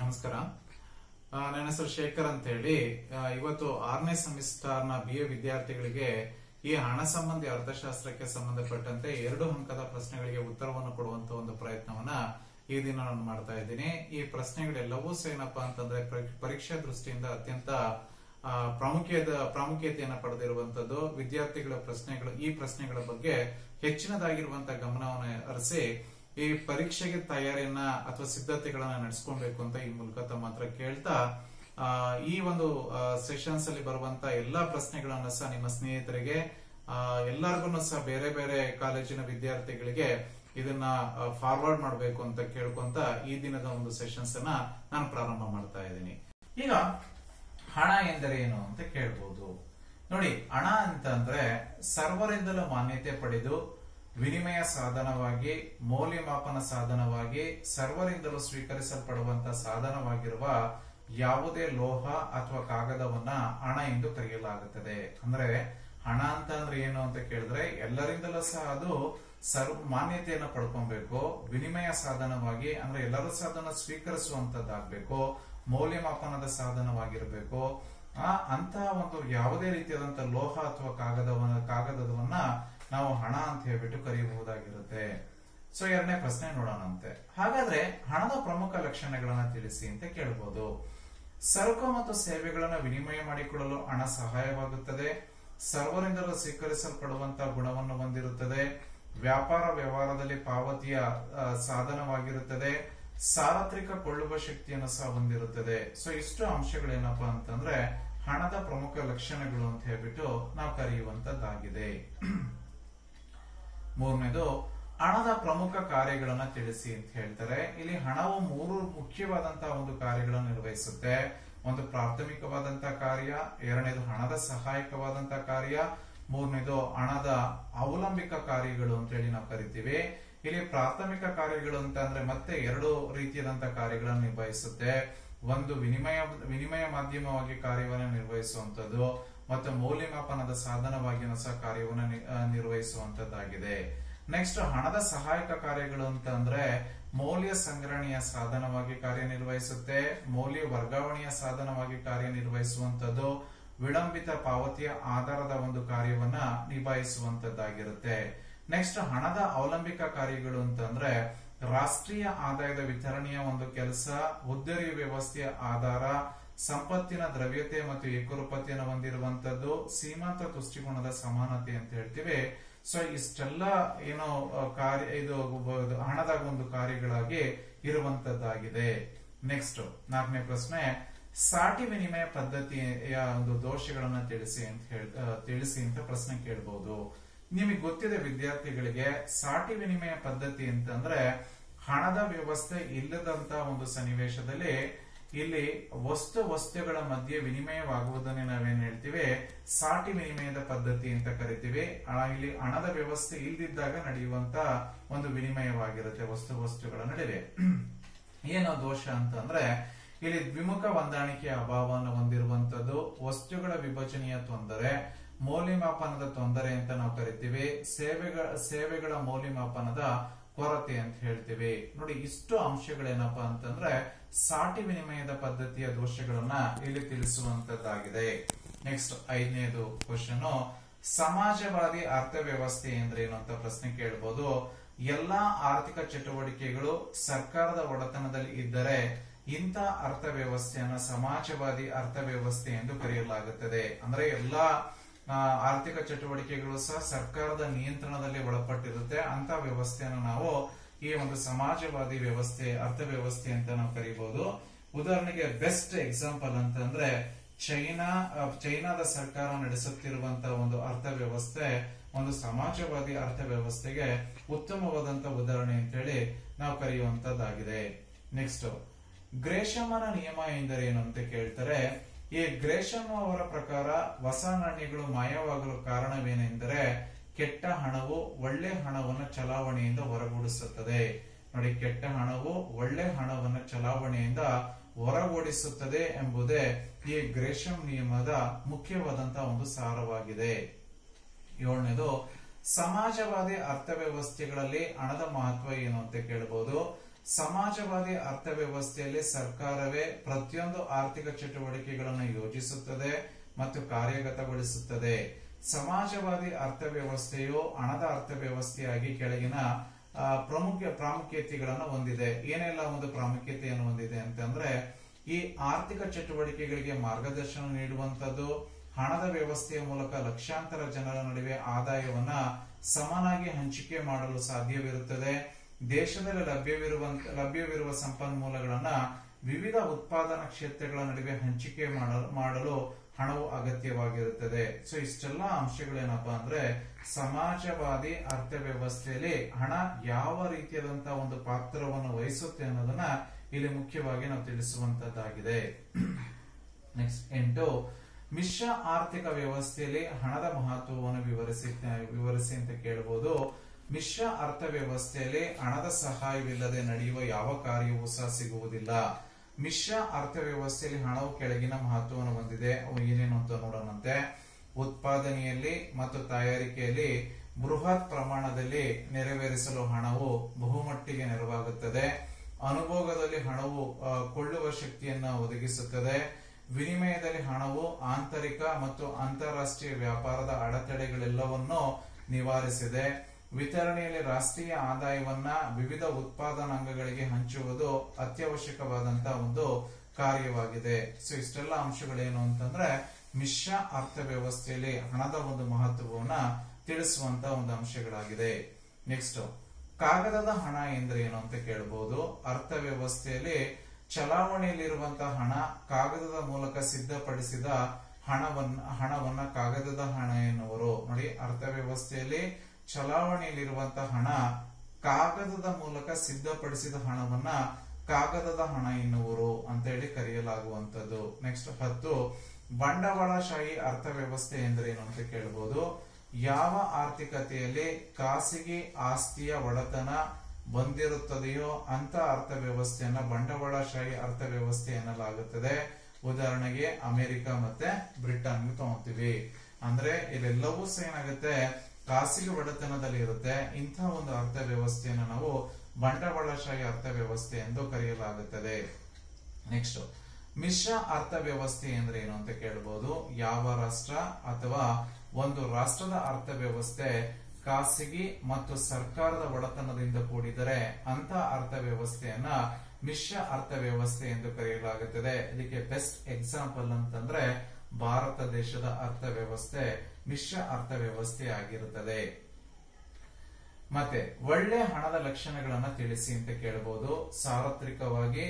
ನಮಸ್ಕಾರ ಆ, ನನ್ನ ಹೆಸರು ಶೇಖರ್ ಅಂತ ಹೇಳಿ ಆ, ಇವತ್ತು ಆರನೇ ಸೆಮಿಸ್ಟರ್ನ ಬಿ ಎ ವಿದ್ಯಾರ್ಥಿಗಳಿಗೆ ಈ ಹಣ ಸಂಬಂಧಿ ಅರ್ಥಶಾಸ್ತ್ರಕ್ಕೆ ಸಂಬಂಧಪಟ್ಟಂತೆ ಎರಡು ಅಂಕದ ಪ್ರಶ್ನೆಗಳಿಗೆ ಉತ್ತರವನ್ನು ಕೊಡುವಂತ ಒಂದು ಪ್ರಯತ್ನವನ್ನ ಈ ದಿನ ನಾನು ಮಾಡ್ತಾ ಇದ್ದೀನಿ ಈ ಪ್ರಶ್ನೆಗಳೆಲ್ಲವೂ ಸಹ ಏನಪ್ಪಾ ಅಂತಂದ್ರೆ ಪರೀ- ಪರೀಕ್ಷಾ ದೃಷ್ಟಿಯಿಂದ ಅತ್ಯಂತ ಆ, ಪ್ರಾಮುಖ್ಯದ ಪ್ರಾಮುಖ್ಯತೆಯನ್ನ ಪಡೆದಿರುವಂತದ್ದು ವಿದ್ಯಾರ್ಥಿಗಳ ಪ್ರಶ್ನೆಗಳು ಈ ಪ್ರಶ್ನೆಗಳ ಬಗ್ಗೆ ಹೆಚ್ಚಿನದಾಗಿರುವಂತಹ ಗಮನವನ್ನು ಹರಿಸಿ ಈ ಪರೀಕ್ಷೆಗೆ ತಯಾರಿಯನ್ನ ಅಥವಾ ಸಿದ್ಧತೆಗಳನ್ನ ನಡೆಸ್ಕೊಳ್ಬೇಕು ಅಂತ ಈ ಮೂಲಕ ತಮ್ಮ ಹತ್ರ ಕೇಳ್ತಾ ಆ, ಈ ಒಂದು ಸೆಷನ್ಸ್ ಅಲ್ಲಿ ಬರುವಂತ ಎಲ್ಲಾ ಪ್ರಶ್ನೆಗಳನ್ನ ಸಹ ನಿಮ್ಮ ಸ್ನೇಹಿತರಿಗೆ ಎಲ್ಲರಿಗೂ ಸಹ ಬೇರೆ ಬೇರೆ ಕಾಲೇಜಿನ ವಿದ್ಯಾರ್ಥಿಗಳಿಗೆ ಇದನ್ನ ಫಾರ್ವರ್ಡ್ ಮಾಡಬೇಕು ಅಂತ ಕೇಳ್ಕೊಂತ ಈ ದಿನದ ಒಂದು ಸೆಷನ್ಸ್ ಅನ್ನ ನಾನು ಪ್ರಾರಂಭ ಮಾಡ್ತಾ ಇದ್ದೀನಿ ಈಗ ಹಣ ಎಂದರೆ ಏನು ಅಂತ ಕೇಳ್ಬೋದು ನೋಡಿ ಹಣ ಅಂತ ಅಂದ್ರೆ ಸರ್ವರಿಂದಲೂ ಮಾನ್ಯತೆ ಪಡೆದು ವಿನಿಮಯ ಸಾಧನವಾಗಿ ಮೌಲ್ಯಮಾಪನ ಸಾಧನವಾಗಿ ಸರ್ವರಿಂದಲೂ ಸ್ವೀಕರಿಸಲ್ಪಡುವಂತ ಸಾಧನವಾಗಿರುವ ಯಾವುದೇ ಲೋಹ ಅಥವಾ ಕಾಗದವನ್ನ ಹಣ ಎಂದು ಕರೆಯಲಾಗುತ್ತದೆ ಅಂದ್ರೆ ಹಣ ಅಂತ ಅಂದ್ರೆ ಏನು ಅಂತ ಕೇಳಿದ್ರೆ ಎಲ್ಲರಿಂದಲೂ ಸಹ ಅದು ಸರ್ವ ಮಾನ್ಯತೆಯನ್ನ ಪಡ್ಕೊಬೇಕು ವಿನಿಮಯ ಸಾಧನವಾಗಿ ಅಂದ್ರೆ ಎಲ್ಲರೂ ಸಹ ಅದನ್ನ ಸ್ವೀಕರಿಸುವಂತದ್ದಾಗ್ಬೇಕು ಮೌಲ್ಯಮಾಪನದ ಸಾಧನವಾಗಿರಬೇಕು ಆ ಅಂತಹ ಒಂದು ಯಾವುದೇ ರೀತಿಯಾದಂತಹ ಲೋಹ ಅಥವಾ ಕಾಗದವನ್ನ ಕಾಗದವನ್ನ ನಾವು ಹಣ ಅಂತ ಹೇಳ್ಬಿಟ್ಟು ಕರೆಯಬಹುದಾಗಿರುತ್ತೆ ಸೊ ಎರಡನೇ ಪ್ರಶ್ನೆ ನೋಡೋಣಂತೆ ಹಾಗಾದ್ರೆ ಹಣದ ಪ್ರಮುಖ ಲಕ್ಷಣಗಳನ್ನ ತಿಳಿಸಿ ಅಂತ ಕೇಳಬಹುದು ಸರಕು ಮತ್ತು ಸೇವೆಗಳನ್ನ ವಿನಿಮಯ ಮಾಡಿಕೊಳ್ಳಲು ಹಣ ಸಹಾಯವಾಗುತ್ತದೆ ಸರ್ವರಿಂದಲೂ ಸ್ವೀಕರಿಸಲ್ಪಡುವಂತಹ ಗುಣವನ್ನು ಹೊಂದಿರುತ್ತದೆ ವ್ಯಾಪಾರ ವ್ಯವಹಾರದಲ್ಲಿ ಪಾವತಿಯ ಆ, ಸಾಧನವಾಗಿರುತ್ತದೆ ಸಾರ್ವತ್ರಿಕ ಕೊಳ್ಳುವ ಶಕ್ತಿಯನ್ನು ಸಹ ಹೊಂದಿರುತ್ತದೆ ಸೊ ಇಷ್ಟು ಅಂಶಗಳೇನಪ್ಪಾ ಅಂತಂದ್ರೆ ಹಣದ ಪ್ರಮುಖ ಲಕ್ಷಣಗಳು ಅಂತ ಹೇಳ್ಬಿಟ್ಟು ನಾವು ಕರೆಯುವಂತದ್ದಾಗಿದೆ ಮೂರನೇದು ಹಣದ ಪ್ರಮುಖ ಕಾರ್ಯಗಳನ್ನ ತಿಳಿಸಿ ಅಂತ ಹೇಳ್ತಾರೆ ಇಲ್ಲಿ ಹಣವು ಮೂರು ಮುಖ್ಯವಾದಂತಹ ಒಂದು ಕಾರ್ಯಗಳನ್ನು ನಿರ್ವಹಿಸುತ್ತೆ ಒಂದು ಪ್ರಾಥಮಿಕವಾದಂತಹ ಕಾರ್ಯ ಎರಡನೇದು ಹಣದ ಸಹಾಯಕವಾದಂತಹ ಕಾರ್ಯ ಮೂರನೇದು ಹಣದ ಅವಲಂಬಿಕ ಕಾರ್ಯಗಳು ಅಂತ ಹೇಳಿ ನಾವು ಕರಿತೀವಿ ಇಲ್ಲಿ ಪ್ರಾಥಮಿಕ ಕಾರ್ಯಗಳು ಅಂತ ಅಂದ್ರೆ ಮತ್ತೆ ಎರಡು ರೀತಿಯಾದಂತಹ ಕಾರ್ಯಗಳನ್ನು ನಿರ್ವಹಿಸುತ್ತೆ ಒಂದು ವಿನಿಮಯ ವಿನಿಮಯ ಮಾಧ್ಯಮವಾಗಿ ಕಾರ್ಯವನ್ನು ನಿರ್ವಹಿಸುವಂತದ್ದು ಮತ್ತು ಮೌಲ್ಯಮಾಪನದ ಸಾಧನವಾಗಿಯೂ ಸಹ ಕಾರ್ಯವನ್ನು ನಿ- ಆ, ನಿರ್ವಹಿಸುವಂತದ್ದಾಗಿದೆ ನೆಕ್ಸ್ಟ್ ಹಣದ ಸಹಾಯಕ ಕಾರ್ಯಗಳು ಅಂತ ಅಂದ್ರೆ ಮೌಲ್ಯ ಸಂಗ್ರಹಣೆಯ ಸಾಧನವಾಗಿ ಕಾರ್ಯನಿರ್ವಹಿಸುತ್ತೆ ಮೌಲ್ಯ ವರ್ಗಾವಣೆಯ ಸಾಧನವಾಗಿ ಕಾರ್ಯನಿರ್ವಹಿಸುವಂತದ್ದು ವಿಳಂಬಿತ ಪಾವತಿಯ ಆಧಾರದ ಒಂದು ಕಾರ್ಯವನ್ನ ನಿಭಾಯಿಸುವಂತದ್ದಾಗಿರುತ್ತೆ ನೆಕ್ಸ್ಟ್ ಹಣದ ಅವಲಂಬಿಕ ಕಾರ್ಯಗಳು ಅಂತಂದ್ರೆ ರಾಷ್ಟ್ರೀಯ ಆದಾಯದ ವಿತರಣೆಯ ಒಂದು ಕೆಲಸ ಉದ್ದರಿ ವ್ಯವಸ್ಥೆಯ ಆಧಾರ ಸಂಪತ್ತಿನ ದ್ರವ್ಯತೆ ಮತ್ತು ಏಕರೂಪತೆಯನ್ನು ಹೊಂದಿರುವಂತದ್ದು ಸೀಮಾಂತ ತುಷ್ಟಿಗುಣದ ಸಮಾನತೆ ಅಂತ ಹೇಳ್ತೀವಿ ಸೊ ಇಷ್ಟೆಲ್ಲ ಏನೋ ಆ, ಕಾರ್ಯ ಇದು ಒಬ್ಬ- ಹಣದ ಒಂದು ಕಾರ್ಯಗಳಾಗಿ ಇರುವಂತದ್ದಾಗಿದೆ ನೆಕ್ಸ್ಟ್ ನಾಲ್ಕನೇ ಪ್ರಶ್ನೆ ಸಾಟಿ ವಿನಿಮಯ ಪದ್ಧತಿಯ ಒಂದು ದೋಷಗಳನ್ನ ತಿಳಿಸಿ ಅಂತ ಹೇಳ್ ಆ, ತಿಳಿಸಿ ಅಂತ ಪ್ರಶ್ನೆ ಕೇಳಬಹುದು ನಿಮಗೆ ಗೊತ್ತಿದೆ ವಿದ್ಯಾರ್ಥಿಗಳಿಗೆ ಸಾಟಿ ವಿನಿಮಯ ಪದ್ಧತಿ ಅಂತಂದ್ರೆ ಹಣದ ವ್ಯವಸ್ಥೆ ಇಲ್ಲದಂತ ಒಂದು ಸನ್ನಿವೇಶದಲ್ಲಿ ಇಲ್ಲಿ ವಸ್ತು ವಸ್ತುಗಳ ಮಧ್ಯೆ ವಿನಿಮಯವಾಗುವುದನ್ನೇ ನಾವೇನ್ ಹೇಳ್ತೀವಿ ಸಾಟಿ ವಿನಿಮಯದ ಪದ್ಧತಿ ಅಂತ ಕರಿತೀವಿ ಆ, ಇಲ್ಲಿ ಹಣದ ವ್ಯವಸ್ಥೆ ಇಲ್ದಿದ್ದಾಗ ನಡೆಯುವಂತ ಒಂದು ವಿನಿಮಯವಾಗಿರುತ್ತೆ ವಸ್ತು ವಸ್ತುಗಳ ನಡುವೆ ಏನೋ ದೋಷ ಅಂತಂದ್ರೆ ಇಲ್ಲಿ ದ್ವಿಮುಖ ಹೊಂದಾಣಿಕೆಯ ಅಭಾವವನ್ನು ಹೊಂದಿರುವಂತದ್ದು ವಸ್ತುಗಳ ವಿಭಜನೆಯ ತೊಂದರೆ ಮೌಲ್ಯಮಾಪನದ ತೊಂದರೆ ಅಂತ ನಾವು ಕರಿತೀವಿ ಸೇವೆಗಳ ಸೇವೆಗಳ ಮೌಲ್ಯಮಾಪನದ ಕೊರತೆ ಅಂತ ಹೇಳ್ತೀವಿ ನೋಡಿ ಇಷ್ಟು ಅಂಶಗಳೇನಪ್ಪಾ ಅಂತಂದ್ರೆ ಸಾಟಿ ವಿನಿಮಯದ ಪದ್ಧತಿಯ ದೋಷಗಳನ್ನ ಇಲ್ಲಿ ತಿಳಿಸುವಂತದ್ದಾಗಿದೆ ನೆಕ್ಸ್ಟ್ ಐದನೇದು ಕ್ವಶನ್ ಸಮಾಜವಾದಿ ಅರ್ಥವ್ಯವಸ್ಥೆ ಅಂದ್ರೆ ಏನು ಅಂತ ಪ್ರಶ್ನೆ ಕೇಳಬಹುದು ಎಲ್ಲಾ ಆರ್ಥಿಕ ಚಟುವಟಿಕೆಗಳು ಸರ್ಕಾರದ ಒಡೆತನದಲ್ಲಿ ಇದ್ದರೆ ಇಂಥ ಅರ್ಥವ್ಯವಸ್ಥೆಯನ್ನ ಸಮಾಜವಾದಿ ಅರ್ಥವ್ಯವಸ್ಥೆ ಎಂದು ಕರೆಯಲಾಗುತ್ತದೆ ಅಂದ್ರೆ ಎಲ್ಲಾ ಆ, ಆರ್ಥಿಕ ಚಟುವಟಿಕೆಗಳು ಸಹ ಸರ್ಕಾರದ ನಿಯಂತ್ರಣದಲ್ಲಿ ಒಳಪಟ್ಟಿರುತ್ತೆ ಅಂತ ವ್ಯವಸ್ಥೆಯನ್ನು ನಾವು ಈ ಒಂದು ಸಮಾಜವಾದಿ ವ್ಯವಸ್ಥೆ ಅರ್ಥವ್ಯವಸ್ಥೆ ಅಂತ ನಾವು ಕರೀಬಹುದು ಉದಾಹರಣೆಗೆ ಬೆಸ್ಟ್ ಎಕ್ಸಾಂಪಲ್ ಅಂತಂದ್ರೆ ಚೈನಾ ಆ, ಚೈನಾದ ಸರ್ಕಾರ ನಡೆಸುತ್ತಿರುವಂತಹ ಒಂದು ಅರ್ಥವ್ಯವಸ್ಥೆ ಒಂದು ಸಮಾಜವಾದಿ ಅರ್ಥವ್ಯವಸ್ಥೆಗೆ ಉತ್ತಮವಾದಂತ ಉದಾಹರಣೆ ಅಂತೇಳಿ ನಾವು ಕರೆಯುವಂತದ್ದಾಗಿದೆ ನೆಕ್ಸ್ಟ್ ಗ್ರೇಷಮನ ನಿಯಮ ಎಂದರೇನು ಅಂತ ಕೇಳ್ತಾರೆ ಈ ಗ್ರೇಷಮ್ ಅವರ ಪ್ರಕಾರ ಹೊಸ ನಾಣ್ಯಗಳು ಮಾಯವಾಗಲು ಕಾರಣವೇನೆಂದರೆ ಕೆಟ್ಟ ಹಣವು ಒಳ್ಳೆ ಹಣವನ್ನು ಚಲಾವಣೆಯಿಂದ ಹೊರಗೂಡಿಸುತ್ತದೆ ನೋಡಿ ಕೆಟ್ಟ ಹಣವು ಒಳ್ಳೆ ಹಣವನ್ನು ಚಲಾವಣೆಯಿಂದ ಹೊರಗೂಡಿಸುತ್ತದೆ ಎಂಬುದೇ ಈ ಗ್ರೇಷಮ್ ನಿಯಮದ ಮುಖ್ಯವಾದಂತಹ ಒಂದು ಸಾರವಾಗಿದೆ ಏಳನೇದು ಸಮಾಜವಾದಿ ಅರ್ಥವ್ಯವಸ್ಥೆಗಳಲ್ಲಿ ಹಣದ ಮಹತ್ವ ಏನು ಅಂತ ಕೇಳಬಹುದು ಸಮಾಜವಾದಿ ಅರ್ಥವ್ಯವಸ್ಥೆಯಲ್ಲಿ ಸರ್ಕಾರವೇ ಪ್ರತಿಯೊಂದು ಆರ್ಥಿಕ ಚಟುವಟಿಕೆಗಳನ್ನು ಯೋಜಿಸುತ್ತದೆ ಮತ್ತು ಕಾರ್ಯಗತಗೊಳಿಸುತ್ತದೆ ಸಮಾಜವಾದಿ ಅರ್ಥವ್ಯವಸ್ಥೆಯು ಹಣದ ಅರ್ಥವ್ಯವಸ್ಥೆಯಾಗಿ ಕೆಳಗಿನ ಆ, ಪ್ರಮುಖ ಪ್ರಾಮುಖ್ಯತೆಗಳನ್ನು ಹೊಂದಿದೆ ಏನೆಲ್ಲ ಒಂದು ಪ್ರಾಮುಖ್ಯತೆಯನ್ನು ಹೊಂದಿದೆ ಅಂತಂದ್ರೆ ಈ ಆರ್ಥಿಕ ಚಟುವಟಿಕೆಗಳಿಗೆ ಮಾರ್ಗದರ್ಶನ ನೀಡುವಂತದ್ದು ಹಣದ ವ್ಯವಸ್ಥೆಯ ಮೂಲಕ ಲಕ್ಷಾಂತರ ಜನರ ನಡುವೆ ಆದಾಯವನ್ನ ಸಮನಾಗಿ ಹಂಚಿಕೆ ಮಾಡಲು ಸಾಧ್ಯವಿರುತ್ತದೆ ದೇಶದಲ್ಲಿ ಲಭ್ಯವಿರುವಂತ ಲಭ್ಯವಿರುವ ಸಂಪನ್ಮೂಲಗಳನ್ನ ವಿವಿಧ ಉತ್ಪಾದನಾ ಕ್ಷೇತ್ರಗಳ ನಡುವೆ ಹಂಚಿಕೆ ಮಾಡಲು ಮಾಡಲು ಹಣವು ಅಗತ್ಯವಾಗಿರುತ್ತದೆ ಸೊ ಇಷ್ಟೆಲ್ಲ ಅಂಶಗಳೇನಪ್ಪಾ ಅಂದ್ರೆ ಸಮಾಜವಾದಿ ಅರ್ಥವ್ಯವಸ್ಥೆಯಲ್ಲಿ ಹಣ ಯಾವ ರೀತಿಯಾದಂತಹ ಒಂದು ಪಾತ್ರವನ್ನು ವಹಿಸುತ್ತೆ ಅನ್ನೋದನ್ನ ಇಲ್ಲಿ ಮುಖ್ಯವಾಗಿ ನಾವು ತಿಳಿಸುವಂತದ್ದಾಗಿದೆ ನೆಕ್ಸ್ಟ್ ಎಂಟು ಮಿಶ್ರ ಆರ್ಥಿಕ ವ್ಯವಸ್ಥೆಯಲ್ಲಿ ಹಣದ ಮಹತ್ವವನ್ನು ವಿವರಿಸಿ ವಿವರಿಸಿ ಅಂತ ಕೇಳಬಹುದು ಮಿಶ್ರ ಅರ್ಥವ್ಯವಸ್ಥೆಯಲ್ಲಿ ಹಣದ ಸಹಾಯವಿಲ್ಲದೆ ನಡೆಯುವ ಯಾವ ಕಾರ್ಯವೂ ಸಹ ಸಿಗುವುದಿಲ್ಲ ಮಿಶ್ರ ಅರ್ಥವ್ಯವಸ್ಥೆಯಲ್ಲಿ ಹಣವು ಕೆಳಗಿನ ಮಹತ್ವವನ್ನು ಹೊಂದಿದೆ ಅವು ಏನೇನು ಅಂತ ನೋಡೋಣಂತೆ ಉತ್ಪಾದನೆಯಲ್ಲಿ ಮತ್ತು ತಯಾರಿಕೆಯಲ್ಲಿ ಬೃಹತ್ ಪ್ರಮಾಣದಲ್ಲಿ ನೆರವೇರಿಸಲು ಹಣವು ಬಹುಮಟ್ಟಿಗೆ ನೆರವಾಗುತ್ತದೆ ಅನುಭೋಗದಲ್ಲಿ ಹಣವು ಆ, ಕೊಳ್ಳುವ ಶಕ್ತಿಯನ್ನ ಒದಗಿಸುತ್ತದೆ ವಿನಿಮಯದಲ್ಲಿ ಹಣವು ಆಂತರಿಕ ಮತ್ತು ಅಂತಾರಾಷ್ಟ್ರೀಯ ವ್ಯಾಪಾರದ ಅಡೆತಡೆಗಳೆಲ್ಲವನ್ನೂ ನಿವಾರಿಸಿದೆ ವಿತರಣೆಯಲ್ಲಿ ರಾಷ್ಟ್ರೀಯ ಆದಾಯವನ್ನ ವಿವಿಧ ಉತ್ಪಾದನಾಂಗಗಳಿಗೆ ಹಂಚುವುದು ಅತ್ಯವಶ್ಯಕವಾದಂತಹ ಒಂದು ಕಾರ್ಯವಾಗಿದೆ ಸೊ ಇಷ್ಟೆಲ್ಲ ಅಂಶಗಳೇನು ಅಂತಂದ್ರೆ ಮಿಶ್ರ ಅರ್ಥವ್ಯವಸ್ಥೆಯಲ್ಲಿ ಹಣದ ಒಂದು ಮಹತ್ವವನ್ನ ತಿಳಿಸುವಂತ ಒಂದು ಅಂಶಗಳಾಗಿದೆ ನೆಕ್ಸ್ಟ್ ಕಾಗದದ ಹಣ ಎಂದ್ರೆ ಏನು ಅಂತ ಕೇಳಬಹುದು ಅರ್ಥವ್ಯವಸ್ಥೆಯಲ್ಲಿ ಚಲಾವಣೆಯಲ್ಲಿರುವಂತಹ ಹಣ ಕಾಗದದ ಮೂಲಕ ಸಿದ್ಧಪಡಿಸಿದ ಹಣವನ್ನ ಹಣವನ್ನ ಕಾಗದದ ಹಣ ಎನ್ನುವರು ನೋಡಿ ಅರ್ಥವ್ಯವಸ್ಥೆಯಲ್ಲಿ ಚಲಾವಣೆಯಲ್ಲಿರುವಂತಹ ಹಣ ಕಾಗದದ ಮೂಲಕ ಸಿದ್ಧಪಡಿಸಿದ ಹಣವನ್ನ ಕಾಗದದ ಹಣ ಎನ್ನುವರು ಅಂತ ಹೇಳಿ ಕರೆಯಲಾಗುವಂತದ್ದು ನೆಕ್ಸ್ಟ್ ಹತ್ತು ಬಂಡವಾಳಶಾಹಿ ಅರ್ಥವ್ಯವಸ್ಥೆ ಎಂದರೇನು ಅಂತ ಕೇಳಬಹುದು ಯಾವ ಆರ್ಥಿಕತೆಯಲ್ಲಿ ಖಾಸಗಿ ಆಸ್ತಿಯ ಒಡೆತನ ಬಂದಿರುತ್ತದೆಯೋ ಅಂತ ಅರ್ಥವ್ಯವಸ್ಥೆಯನ್ನ ಬಂಡವಾಳಶಾಹಿ ಅರ್ಥವ್ಯವಸ್ಥೆ ಎನ್ನಲಾಗುತ್ತದೆ ಉದಾಹರಣೆಗೆ ಅಮೆರಿಕ ಮತ್ತೆ ಬ್ರಿಟನ್ ತಗೊಂತೀವಿ ಅಂದ್ರೆ ಇಲ್ಲೆಲ್ಲವೂ ಸಹ ಏನಾಗುತ್ತೆ ಖಾಸಗಿ ಒಡೆತನದಲ್ಲಿ ಇರುತ್ತೆ ಇಂತಹ ಒಂದು ಅರ್ಥವ್ಯವಸ್ಥೆಯನ್ನು ನಾವು ಬಂಡವಾಳಶಾಹಿ ಅರ್ಥವ್ಯವಸ್ಥೆ ಎಂದು ಕರೆಯಲಾಗುತ್ತದೆ ನೆಕ್ಸ್ಟ್ ಮಿಶ್ರ ಅರ್ಥವ್ಯವಸ್ಥೆ ಅಂದ್ರೆ ಏನು ಅಂತ ಕೇಳಬಹುದು ಯಾವ ರಾಷ್ಟ್ರ ಅಥವಾ ಒಂದು ರಾಷ್ಟ್ರದ ಅರ್ಥವ್ಯವಸ್ಥೆ ಖಾಸಗಿ ಮತ್ತು ಸರ್ಕಾರದ ಒಡೆತನದಿಂದ ಕೂಡಿದರೆ ಅಂತ ಅರ್ಥವ್ಯವಸ್ಥೆಯನ್ನ ಮಿಶ್ರ ಅರ್ಥವ್ಯವಸ್ಥೆ ಎಂದು ಕರೆಯಲಾಗುತ್ತದೆ ಇದಕ್ಕೆ ಬೆಸ್ಟ್ ಎಕ್ಸಾಂಪಲ್ ಅಂತಂದ್ರೆ ಭಾರತ ದೇಶದ ಅರ್ಥವ್ಯವಸ್ಥೆ ಮಿಶ್ರ ಅರ್ಥವ್ಯವಸ್ಥೆ ಆಗಿರುತ್ತದೆ ಮತ್ತೆ ಒಳ್ಳೆ ಹಣದ ಲಕ್ಷಣಗಳನ್ನ ತಿಳಿಸಿ ಅಂತ ಕೇಳಬಹುದು ಸಾರ್ವತ್ರಿಕವಾಗಿ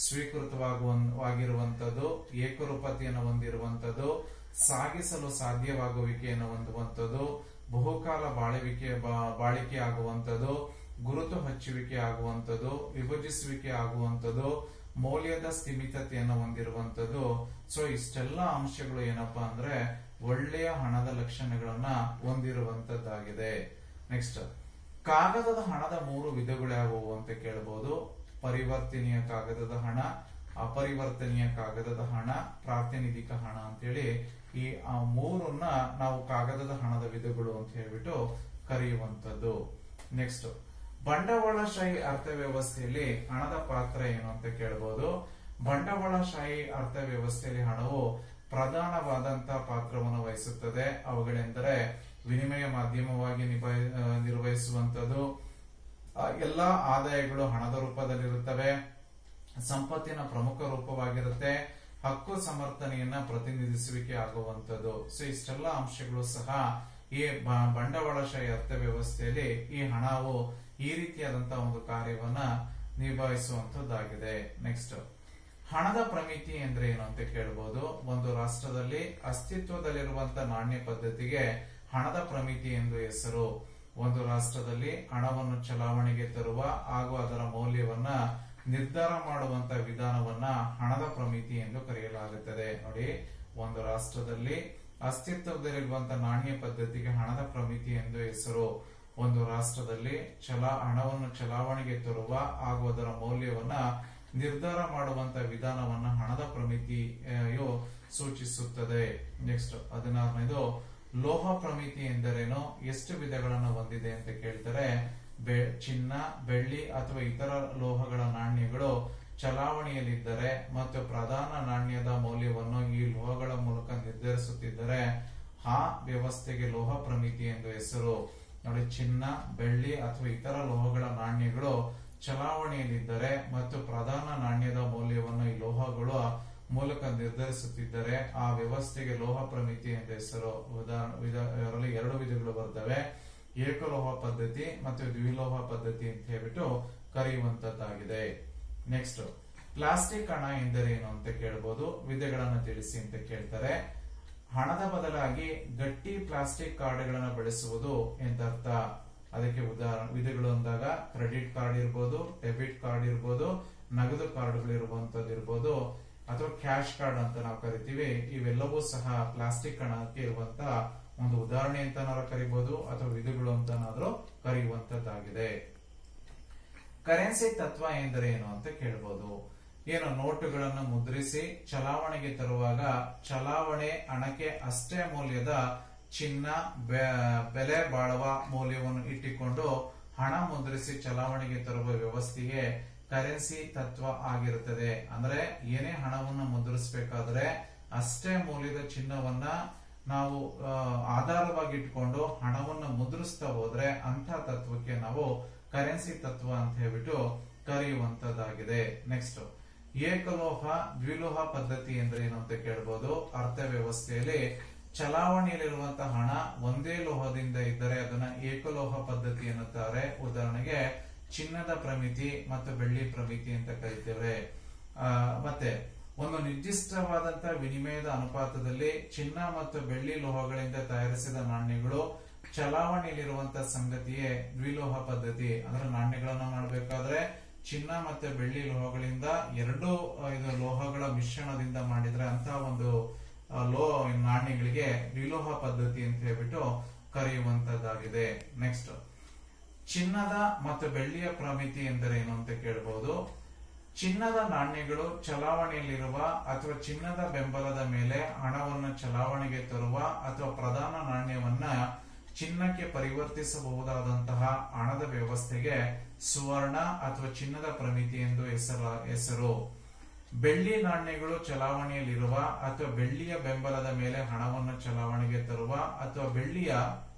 ಸ್ವೀಕೃತವಾಗುವಾಗಿರುವಂತದ್ದು ಏಕರೂಪತೆಯನ್ನು ಹೊಂದಿರುವಂತದ್ದು ಸಾಗಿಸಲು ಸಾಧ್ಯವಾಗುವಿಕೆಯನ್ನು ಹೊಂದುವಂತದ್ದು ಬಹುಕಾಲ ಬಾಳುವಿಕೆ ಬಾ- ಬಾಳಿಕೆ ಆಗುವಂತದ್ದು ಗುರುತು ಹಚ್ಚುವಿಕೆ ಆಗುವಂತದ್ದು ವಿಭಜಿಸುವಿಕೆ ಆಗುವಂತದ್ದು ಮೌಲ್ಯದ ಸ್ಥಿಮಿತತೆಯನ್ನು ಹೊಂದಿರುವಂತದ್ದು ಸೊ ಇಷ್ಟೆಲ್ಲ ಅಂಶಗಳು ಏನಪ್ಪಾ ಅಂದ್ರೆ ಒಳ್ಳೆಯ ಹಣದ ಲಕ್ಷಣಗಳನ್ನ ಹೊಂದಿರುವಂತದ್ದಾಗಿದೆ ನೆಕ್ಸ್ಟ್ ಕಾಗದದ ಹಣದ ಮೂರು ವಿಧಗಳು ಯಾವುವು ಅಂತ ಕೇಳಬಹುದು ಪರಿವರ್ತನೀಯ ಕಾಗದದ ಹಣ ಅಪರಿವರ್ತನೀಯ ಕಾಗದದ ಹಣ ಪ್ರಾತಿನಿಧಿಕ ಹಣ ಅಂತೇಳಿ ಈ ಆ ಮೂರನ್ನ ನಾವು ಕಾಗದದ ಹಣದ ವಿಧಗಳು ಅಂತ ಹೇಳ್ಬಿಟ್ಟು ಕರೆಯುವಂತದ್ದು ನೆಕ್ಸ್ಟ್ ಬಂಡವಾಳಶಾಹಿ ಅರ್ಥವ್ಯವಸ್ಥೆಯಲ್ಲಿ ಹಣದ ಪಾತ್ರ ಏನು ಅಂತ ಕೇಳಬಹುದು ಬಂಡವಾಳಶಾಹಿ ಅರ್ಥವ್ಯವಸ್ಥೆಯಲ್ಲಿ ಹಣವು ಪ್ರಧಾನವಾದಂತಹ ಪಾತ್ರವನ್ನು ವಹಿಸುತ್ತದೆ ಅವುಗಳೆಂದರೆ ವಿನಿಮಯ ಮಾಧ್ಯಮವಾಗಿ ನಿಭಾಯಿ- ಆ, ನಿರ್ವಹಿಸುವಂತದ್ದು ಆ, ಎಲ್ಲಾ ಆದಾಯಗಳು ಹಣದ ರೂಪದಲ್ಲಿರುತ್ತವೆ ಸಂಪತ್ತಿನ ಪ್ರಮುಖ ರೂಪವಾಗಿರುತ್ತೆ ಹಕ್ಕು ಸಮರ್ಥನೆಯನ್ನ ಪ್ರತಿನಿಧಿಸುವಿಕೆ ಆಗುವಂತದ್ದು ಸೊ ಇಷ್ಟೆಲ್ಲ ಅಂಶಗಳು ಸಹ ಈ ಬ- ಬಂಡವಾಳಶಾಹಿ ಅರ್ಥವ್ಯವಸ್ಥೆಯಲ್ಲಿ ಈ ಹಣವು ಈ ರೀತಿಯಾದಂತಹ ಒಂದು ಕಾರ್ಯವನ್ನ ನಿಭಾಯಿಸುವಂತದ್ದಾಗಿದೆ ನೆಕ್ಸ್ಟ್ ಹಣದ ಪ್ರಮಿತಿ ಅಂದ್ರೆ ಏನು ಅಂತ ಕೇಳಬಹುದು ಒಂದು ರಾಷ್ಟ್ರದಲ್ಲಿ ಅಸ್ತಿತ್ವದಲ್ಲಿರುವಂತಹ ನಾಣ್ಯ ಪದ್ಧತಿಗೆ ಹಣದ ಪ್ರಮಿತಿ ಎಂದು ಹೆಸರು ಒಂದು ರಾಷ್ಟ್ರದಲ್ಲಿ ಹಣವನ್ನು ಚಲಾವಣೆಗೆ ತರುವ ಹಾಗೂ ಅದರ ಮೌಲ್ಯವನ್ನ ನಿರ್ಧಾರ ಮಾಡುವಂತ ವಿಧಾನವನ್ನ ಹಣದ ಪ್ರಮಿತಿ ಎಂದು ಕರೆಯಲಾಗುತ್ತದೆ ನೋಡಿ ಒಂದು ರಾಷ್ಟ್ರದಲ್ಲಿ ಅಸ್ತಿತ್ವದಲ್ಲಿರುವಂತಹ ನಾಣ್ಯ ಪದ್ಧತಿಗೆ ಹಣದ ಪ್ರಮಿತಿ ಎಂದು ಹೆಸರು ಒಂದು ರಾಷ್ಟ್ರದಲ್ಲಿ ಚಲಾ ಹಣವನ್ನು ಚಲಾವಣೆಗೆ ತರುವ ಹಾಗೂ ಅದರ ಮೌಲ್ಯವನ್ನ ನಿರ್ಧಾರ ಮಾಡುವಂತ ವಿಧಾನವನ್ನ ಹಣದ ಪ್ರಮಿತಿಯು ಸೂಚಿಸುತ್ತದೆ ನೆಕ್ಸ್ಟ್ ಹದಿನಾರನೇದು ಲೋಹ ಪ್ರಮಿತಿ ಎಂದರೇನು ಎಷ್ಟು ವಿಧಗಳನ್ನು ಹೊಂದಿದೆ ಅಂತ ಕೇಳ್ತಾರೆ ಬೆ- ಚಿನ್ನ ಬೆಳ್ಳಿ ಅಥವಾ ಇತರ ಲೋಹಗಳ ನಾಣ್ಯಗಳು ಚಲಾವಣೆಯಲ್ಲಿದ್ದರೆ ಮತ್ತು ಪ್ರಧಾನ ನಾಣ್ಯದ ಮೌಲ್ಯವನ್ನು ಈ ಲೋಹಗಳ ಮೂಲಕ ನಿರ್ಧರಿಸುತ್ತಿದ್ದರೆ ಆ ವ್ಯವಸ್ಥೆಗೆ ಲೋಹ ಪ್ರಮಿತಿ ಎಂದು ಹೆಸರು ನೋಡಿ ಚಿನ್ನ ಬೆಳ್ಳಿ ಅಥವಾ ಇತರ ಲೋಹಗಳ ನಾಣ್ಯಗಳು ಚಲಾವಣೆಯಲ್ಲಿದ್ದರೆ ಮತ್ತು ಪ್ರಧಾನ ನಾಣ್ಯದ ಮೌಲ್ಯವನ್ನು ಈ ಲೋಹಗಳು ಮೂಲಕ ನಿರ್ಧರಿಸುತ್ತಿದ್ದರೆ ಆ ವ್ಯವಸ್ಥೆಗೆ ಲೋಹ ಪ್ರಮಿತಿ ಎಂದು ಹೆಸರು ಉದಾಹರಣೆ ವಿಧ- ಇದರಲ್ಲಿ ಎರಡು ವಿಧಗಳು ಬರ್ತವೆ ಏಕಲೋಹ ಪದ್ಧತಿ ಮತ್ತು ದ್ವಿಲೋಹ ಪದ್ಧತಿ ಅಂತ ಹೇಳ್ಬಿಟ್ಟು ಕರೆಯುವಂತದ್ದಾಗಿದೆ ನೆಕ್ಸ್ಟ್ ಪ್ಲಾಸ್ಟಿಕ್ ಹಣ ಎಂದರೇನು ಅಂತ ಕೇಳಬಹುದು ವಿಧಗಳನ್ನು ತಿಳಿಸಿ ಅಂತ ಕೇಳ್ತಾರೆ ಹಣದ ಬದಲಾಗಿ ಗಟ್ಟಿ ಪ್ಲಾಸ್ಟಿಕ್ ಕಾರ್ಡ್ಗಳನ್ನು ಬಳಸುವುದು ಎಂದರ್ಥ ಅದಕ್ಕೆ ಉದಾಹರಣೆ ವಿಧಗಳು ಅಂದಾಗ ಕ್ರೆಡಿಟ್ ಕಾರ್ಡ್ ಇರ್ಬೋದು ಡೆಬಿಟ್ ಕಾರ್ಡ್ ಇರ್ಬೋದು ನಗದು ಕಾರ್ಡ್ಗಳು ಇರುವಂತದ್ದು ಇರ್ಬೋದು ಅಥವಾ ಕ್ಯಾಶ್ ಕಾರ್ಡ್ ಅಂತ ನಾವು ಕರಿತೀವಿ ಇವೆಲ್ಲವೂ ಸಹ ಪ್ಲಾಸ್ಟಿಕ್ ಹಣಕ್ಕೆ ಇರುವಂತ ಒಂದು ಉದಾಹರಣೆ ಅಂತ ನಾವು ಕರಿಬಹುದು ಅಥವಾ ವಿಧಗಳು ಅಂತನಾದ್ರೂ ಕರೆಯುವಂತದ್ದಾಗಿದೆ ಕರೆನ್ಸಿ ತತ್ವ ಎಂದರೇನು ಅಂತ ಕೇಳಬಹುದು ಏನು ನೋಟುಗಳನ್ನು ಮುದ್ರಿಸಿ ಚಲಾವಣೆಗೆ ತರುವಾಗ ಚಲಾವಣೆ ಹಣಕ್ಕೆ ಅಷ್ಟೇ ಮೌಲ್ಯದ ಚಿನ್ನ ಬೆ- ಬೆಲೆ ಬಾಳುವ ಮೌಲ್ಯವನ್ನು ಇಟ್ಟುಕೊಂಡು ಹಣ ಮುದ್ರಿಸಿ ಚಲಾವಣೆಗೆ ತರುವ ವ್ಯವಸ್ಥೆಗೆ ಕರೆನ್ಸಿ ತತ್ವ ಆಗಿರುತ್ತದೆ ಅಂದ್ರೆ ಏನೇ ಹಣವನ್ನು ಮುದ್ರಿಸಬೇಕಾದ್ರೆ ಅಷ್ಟೇ ಮೌಲ್ಯದ ಚಿನ್ನವನ್ನ ನಾವು ಆ, ಆಧಾರವಾಗಿ ಇಟ್ಕೊಂಡು ಹಣವನ್ನು ಮುದ್ರಿಸ್ತಾ ಹೋದ್ರೆ ಅಂತ ತತ್ವಕ್ಕೆ ನಾವು ಕರೆನ್ಸಿ ತತ್ವ ಅಂತ ಹೇಳ್ಬಿಟ್ಟು ಕರೆಯುವಂತದ್ದಾಗಿದೆ ನೆಕ್ಸ್ಟ್ ಏಕಲೋಹ ದ್ವಿಲೋಹ ಪದ್ಧತಿ ಅಂದ್ರೆ ಏನು ಅಂತ ಕೇಳಬಹುದು ಅರ್ಥವ್ಯವಸ್ಥೆಯಲ್ಲಿ ಚಲಾವಣೆಯಲ್ಲಿರುವಂತಹ ಹಣ ಒಂದೇ ಲೋಹದಿಂದ ಇದ್ದರೆ ಅದನ್ನ ಏಕಲೋಹ ಪದ್ಧತಿ ಎನ್ನುತ್ತಾರೆ ಉದಾಹರಣೆಗೆ ಚಿನ್ನದ ಪ್ರಮಿತಿ ಮತ್ತು ಬೆಳ್ಳಿ ಪ್ರಮಿತಿ ಅಂತ ಕರಿತೇವೆ ಆ, ಮತ್ತೆ ಒಂದು ನಿರ್ದಿಷ್ಟವಾದಂತಹ ವಿನಿಮಯದ ಅನುಪಾತದಲ್ಲಿ ಚಿನ್ನ ಮತ್ತು ಬೆಳ್ಳಿ ಲೋಹಗಳಿಂದ ತಯಾರಿಸಿದ ನಾಣ್ಯಗಳು ಚಲಾವಣೆಯಲ್ಲಿರುವಂತಹ ಸಂಗತಿಯೇ ದ್ವಿಲೋಹ ಪದ್ಧತಿ ಅಂದ್ರೆ ನಾಣ್ಯಗಳನ್ನ ಮಾಡಬೇಕಾದ್ರೆ ಚಿನ್ನ ಮತ್ತೆ ಬೆಳ್ಳಿ ಲೋಹಗಳಿಂದ ಎರಡು ಆ, ಇದು ಲೋಹಗಳ ಮಿಶ್ರಣದಿಂದ ಮಾಡಿದ್ರೆ ಅಂತ ಒಂದು ಆ, ಲೋ ನಾಣ್ಯಗಳಿಗೆ ದ್ವಿಲೋಹ ಪದ್ಧತಿ ಅಂತ ಹೇಳ್ಬಿಟ್ಟು ಕರೆಯುವಂತದ್ದಾಗಿದೆ ನೆಕ್ಸ್ಟ್ ಚಿನ್ನದ ಮತ್ತು ಬೆಳ್ಳಿಯ ಪ್ರಮಿತಿ ಎಂದರೇನು ಅಂತ ಕೇಳಬಹುದು ಚಿನ್ನದ ನಾಣ್ಯಗಳು ಚಲಾವಣೆಯಲ್ಲಿರುವ ಅಥವಾ ಚಿನ್ನದ ಬೆಂಬಲದ ಮೇಲೆ ಹಣವನ್ನು ಚಲಾವಣೆಗೆ ತರುವ ಅಥವಾ ಪ್ರಧಾನ ನಾಣ್ಯವನ್ನ ಚಿನ್ನಕ್ಕೆ ಪರಿವರ್ತಿಸಬಹುದಾದಂತಹ ಹಣದ ವ್ಯವಸ್ಥೆಗೆ ಸುವರ್ಣ ಅಥವಾ ಚಿನ್ನದ ಪ್ರಮಿತಿ ಎಂದು ಹೆಸರ ಹೆಸರು ಬೆಳ್ಳಿ ನಾಣ್ಯಗಳು ಚಲಾವಣೆಯಲ್ಲಿರುವ ಅಥವಾ ಬೆಳ್ಳಿಯ ಬೆಂಬಲದ ಮೇಲೆ ಹಣವನ್ನು ಚಲಾವಣೆಗೆ ತರುವ ಅಥವಾ ಬೆಳ್ಳಿಯ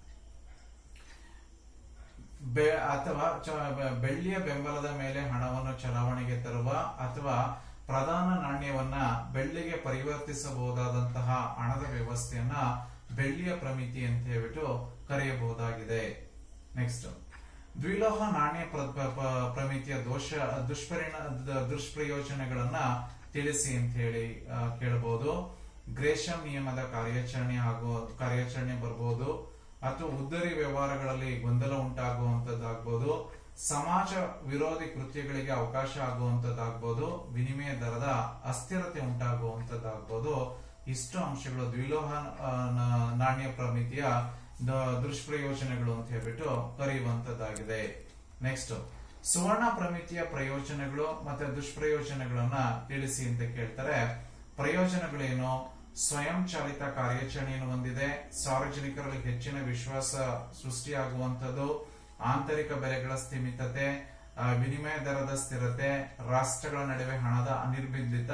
ಬೆ- ಅಥವಾ ಚ- ಬೆ- ಬೆಳ್ಳಿಯ ಬೆಂಬಲದ ಮೇಲೆ ಹಣವನ್ನು ಚಲಾವಣೆಗೆ ತರುವ ಅಥವಾ ಪ್ರಧಾನ ನಾಣ್ಯವನ್ನ ಬೆಳ್ಳಿಗೆ ಪರಿವರ್ತಿಸಬಹುದಾದಂತಹ ಹಣದ ವ್ಯವಸ್ಥೆಯನ್ನ ಬೆಳ್ಳಿಯ ಪ್ರಮಿತಿ ಅಂತ ಹೇಳ್ಬಿಟ್ಟು ಕರೆಯಬಹುದಾಗಿದೆ ನೆಕ್ಸ್ಟ್ ದ್ವಿಲೋಹ ನಾಣ್ಯ ಪ್ರ- ಪ್ರ- ಪ್ರ- ಪ್ರಮಿತಿಯ ದೋಷ ದುಷ್ಪರಿಣ ದ- ದುಷ್ಪ್ರಯೋಜನಗಳನ್ನ ತಿಳಿಸಿ ಅಂತ ಹೇಳಿ ಆ, ಕೇಳಬಹುದು ಗ್ರೇಷಂ ನಿಯಮದ ಕಾರ್ಯಾಚರಣೆ ಹಾಗೂ ಕಾರ್ಯಾಚರಣೆ ಬರಬಹುದು ಅಥವಾ ಉದ್ದರಿ ವ್ಯವಹಾರಗಳಲ್ಲಿ ಗೊಂದಲ ಉಂಟಾಗುವಂತದ್ದಾಗಬಹುದು ಸಮಾಜ ವಿರೋಧಿ ಕೃತ್ಯಗಳಿಗೆ ಅವಕಾಶ ಆಗುವಂತದ್ದಾಗಬಹುದು ವಿನಿಮಯ ದರದ ಅಸ್ಥಿರತೆ ಉಂಟಾಗುವಂತದ್ದಾಗಬಹುದು ಇಷ್ಟು ಅಂಶಗಳು ದ್ವಿಲೋಹ ಆ, ನ- ನಾಣ್ಯ ಪ್ರಮಿತಿಯ ದ- ದುಷ್ಪ್ರಯೋಜನಗಳು ಅಂತ ಹೇಳ್ಬಿಟ್ಟು ಕರೆಯುವಂತದ್ದಾಗಿದೆ ನೆಕ್ಸ್ಟ್ ಸುವರ್ಣ ಪ್ರಮಿತಿಯ ಪ್ರಯೋಜನಗಳು ಮತ್ತೆ ದುಷ್ಪ್ರಯೋಜನಗಳನ್ನ ತಿಳಿಸಿ ಅಂತ ಕೇಳ್ತಾರೆ ಪ್ರಯೋಜನಗಳೇನು ಸ್ವಯಂ ಚಾಲಿತ ಕಾರ್ಯಾಚರಣೆಯನ್ನು ಹೊಂದಿದೆ ಸಾರ್ವಜನಿಕರಲ್ಲಿ ಹೆಚ್ಚಿನ ವಿಶ್ವಾಸ ಸೃಷ್ಟಿಯಾಗುವಂತದ್ದು ಆಂತರಿಕ ಬೆಲೆಗಳ ಸ್ಥಿಮಿತತೆ ಆ, ವಿನಿಮಯ ದರದ ಸ್ಥಿರತೆ ರಾಷ್ಟ್ರಗಳ ನಡುವೆ ಹಣದ ಅನಿರ್ಬಂಧಿತ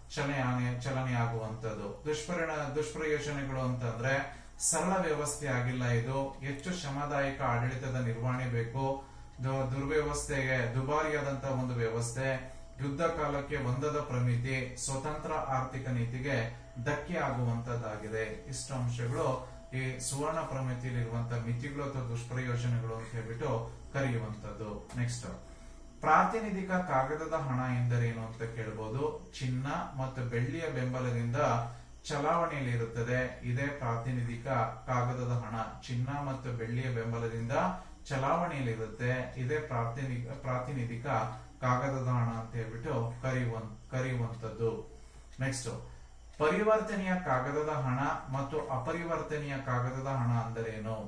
ಚಲನೆ ಚಲನೆ ಆಗುವಂತದ್ದು ದುಷ್ಪರಿಣ ದುಷ್ಪ್ರಯೋಜನಗಳು ಅಂತಂದ್ರೆ ಸರಳ ವ್ಯವಸ್ಥೆ ಆಗಿಲ್ಲ ಇದು ಹೆಚ್ಚು ಶ್ರಮದಾಯಕ ಆಡಳಿತದ ನಿರ್ವಹಣೆ ಬೇಕು ದು- ದುರ್ವ್ಯವಸ್ಥೆಗೆ ದುಬಾರಿಯಾದಂತಹ ಒಂದು ವ್ಯವಸ್ಥೆ ಯುದ್ಧ ಕಾಲಕ್ಕೆ ಒಂದದ ಪ್ರಮಿತಿ ಸ್ವತಂತ್ರ ಆರ್ಥಿಕ ನೀತಿಗೆ ಧಕ್ಕೆ ಆಗುವಂತದ್ದಾಗಿದೆ ಇಷ್ಟು ಅಂಶಗಳು ಈ ಸುವರ್ಣ ಪ್ರಮಿತಿಯಲ್ಲಿರುವಂತಹ ಮಿತಿಗಳು ಅಥವಾ ದುಷ್ಪ್ರಯೋಜನಗಳು ಅಂತ ಹೇಳ್ಬಿಟ್ಟು ಕರೆಯುವಂತದ್ದು ನೆಕ್ಸ್ಟ್ ಪ್ರಾತಿನಿಧಿಕ ಕಾಗದದ ಹಣ ಎಂದರೇನು ಅಂತ ಕೇಳಬಹುದು ಚಿನ್ನ ಮತ್ತು ಬೆಳ್ಳಿಯ ಬೆಂಬಲದಿಂದ ಚಲಾವಣೆಯಲ್ಲಿ ಇರುತ್ತದೆ ಇದೇ ಪ್ರಾತಿನಿಧಿಕ ಕಾಗದದ ಹಣ ಚಿನ್ನ ಮತ್ತು ಬೆಳ್ಳಿಯ ಬೆಂಬಲದಿಂದ ಚಲಾವಣೆಯಲ್ಲಿರುತ್ತೆ ಇದೇ ಪ್ರಾತಿನಿಧಿಕ ಪ್ರಾತಿನಿಧಿಕ ಕಾಗದದ ಹಣ ಅಂತ ಹೇಳ್ಬಿಟ್ಟು ಕರೆಯುವ ಕರೆಯುವಂತದ್ದು ನೆಕ್ಸ್ಟ್ ಪರಿವರ್ತನೆಯ ಕಾಗದದ ಹಣ ಮತ್ತು ಅಪರಿವರ್ತನೀಯ ಕಾಗದದ ಹಣ ಅಂದರೇನು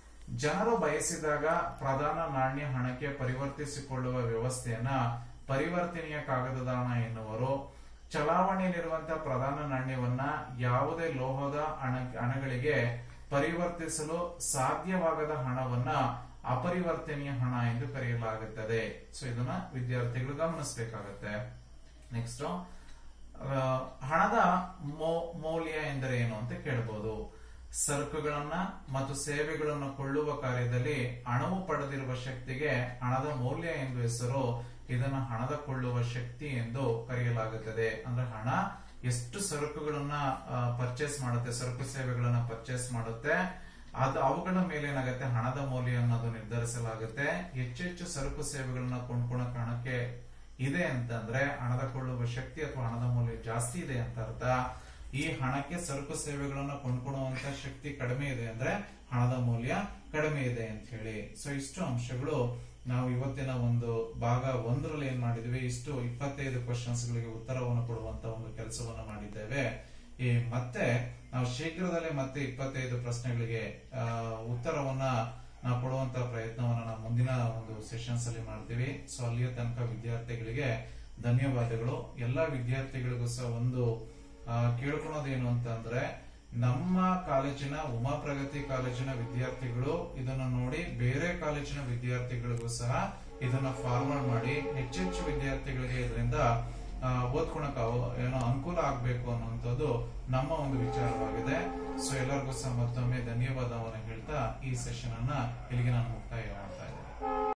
ಜನರು ಬಯಸಿದಾಗ ಪ್ರಧಾನ ನಾಣ್ಯ ಹಣಕ್ಕೆ ಪರಿವರ್ತಿಸಿಕೊಳ್ಳುವ ವ್ಯವಸ್ಥೆಯನ್ನ ಪರಿವರ್ತನೆಯ ಕಾಗದದ ಹಣ ಎನ್ನುವರು ಚಲಾವಣೆಯಲ್ಲಿರುವಂತಹ ಪ್ರಧಾನ ನಾಣ್ಯವನ್ನ ಯಾವುದೇ ಲೋಹದ ಹಣ ಹಣಗಳಿಗೆ ಪರಿವರ್ತಿಸಲು ಸಾಧ್ಯವಾಗದ ಹಣವನ್ನ ಅಪರಿವರ್ತನೀಯ ಹಣ ಎಂದು ಕರೆಯಲಾಗುತ್ತದೆ ಸೊ ಇದನ್ನ ವಿದ್ಯಾರ್ಥಿಗಳು ಗಮನಿಸಬೇಕಾಗತ್ತೆ ನೆಕ್ಸ್ಟ್ ಹಣದ ಮೌ- ಮೌಲ್ಯ ಎಂದರೆ ಏನು ಅಂತ ಕೇಳಬಹುದು ಸರಕುಗಳನ್ನ ಮತ್ತು ಸೇವೆಗಳನ್ನು ಕೊಳ್ಳುವ ಕಾರ್ಯದಲ್ಲಿ ಹಣವು ಪಡೆದಿರುವ ಶಕ್ತಿಗೆ ಹಣದ ಮೌಲ್ಯ ಎಂದು ಹೆಸರು ಇದನ್ನು ಹಣದ ಕೊಳ್ಳುವ ಶಕ್ತಿ ಎಂದು ಕರೆಯಲಾಗುತ್ತದೆ ಅಂದ್ರೆ ಹಣ ಎಷ್ಟು ಸರಕುಗಳನ್ನ ಪರ್ಚೇಸ್ ಮಾಡುತ್ತೆ ಸರಕು ಸೇವೆಗಳನ್ನ ಪರ್ಚೇಸ್ ಮಾಡುತ್ತೆ ಅದು ಅವುಗಳ ಮೇಲೆ ಏನಾಗುತ್ತೆ ಹಣದ ಮೌಲ್ಯ ಅನ್ನೋದು ನಿರ್ಧರಿಸಲಾಗುತ್ತೆ ಹೆಚ್ಚು ಹೆಚ್ಚು ಸರಕು ಸೇವೆಗಳನ್ನ ಕೊಂಡ್ಕೊಳಕ್ ಹಣಕ್ಕೆ ಇದೆ ಅಂತಂದ್ರೆ ಹಣದ ಕೊಳ್ಳುವ ಶಕ್ತಿ ಅಥವಾ ಹಣದ ಮೌಲ್ಯ ಜಾಸ್ತಿ ಇದೆ ಅಂತ ಅರ್ಥ ಈ ಹಣಕ್ಕೆ ಸರಕು ಸೇವೆಗಳನ್ನ ಕೊಂಡ್ಕೊಳ್ಳುವಂತ ಶಕ್ತಿ ಕಡಿಮೆ ಇದೆ ಅಂದ್ರೆ ಹಣದ ಮೌಲ್ಯ ಕಡಿಮೆ ಇದೆ ಅಂತ ಹೇಳಿ ಸೊ ಇಷ್ಟು ಅಂಶಗಳು ನಾವು ಇವತ್ತಿನ ಒಂದು ಭಾಗ ಒಂದರಲ್ಲಿ ಏನ್ ಮಾಡಿದ್ವಿ ಇಷ್ಟು ಇಪ್ಪತ್ತೈದು ಕ್ವಶನ್ಸ್ ಗಳಿಗೆ ಉತ್ತರವನ್ನು ಕೊಡುವಂತ ಒಂದು ಕೆಲಸವನ್ನ ಮಾಡಿದ್ದೇವೆ ಈ ಮತ್ತೆ ನಾವು ಶೀಘ್ರದಲ್ಲೇ ಮತ್ತೆ ಇಪ್ಪತ್ತೈದು ಪ್ರಶ್ನೆಗಳಿಗೆ ಆ, ಉತ್ತರವನ್ನ ನಾವು ಕೊಡುವಂತ ಪ್ರಯತ್ನವನ್ನ ನಾವು ಮುಂದಿನ ಒಂದು ಸೆಷನ್ಸ್ ಅಲ್ಲಿ ಮಾಡ್ತೀವಿ ಸೊ ಅಲ್ಲಿಯ ತನಕ ವಿದ್ಯಾರ್ಥಿಗಳಿಗೆ ಧನ್ಯವಾದಗಳು ಎಲ್ಲಾ ವಿದ್ಯಾರ್ಥಿಗಳಿಗೂ ಸಹ ಒಂದು ಆ, ಕೇಳ್ಕೊಳೋದೇನು ಅಂತಂದ್ರೆ ನಮ್ಮ ಕಾಲೇಜಿನ ಉಮಾ ಪ್ರಗತಿ ಕಾಲೇಜಿನ ವಿದ್ಯಾರ್ಥಿಗಳು ಇದನ್ನ ನೋಡಿ ಬೇರೆ ಕಾಲೇಜಿನ ವಿದ್ಯಾರ್ಥಿಗಳಿಗೂ ಸಹ ಇದನ್ನ ಫಾರ್ವರ್ಡ್ ಮಾಡಿ ಹೆಚ್ಚೆಚ್ಚು ವಿದ್ಯಾರ್ಥಿಗಳಿಗೆ ಇದರಿಂದ ಓದ್ಕೊಳಕ್ ಅವ- ಏನೋ ಅನುಕೂಲ ಆಗ್ಬೇಕು ಅನ್ನುವಂಥದ್ದು ನಮ್ಮ ಒಂದು ವಿಚಾರವಾಗಿದೆ ಸೊ ಎಲ್ಲರಿಗೂ ಸಹ ಮತ್ತೊಮ್ಮೆ ಧನ್ಯವಾದವನ್ನು ಹೇಳ್ತಾ ಈ ಸೆಷನ್ ಅನ್ನ ಇಲ್ಲಿಗೆ ನಾನು ಮುಕ್ತಾಯ ಮಾಡ್ತಾ ಇದ್ದೇನೆ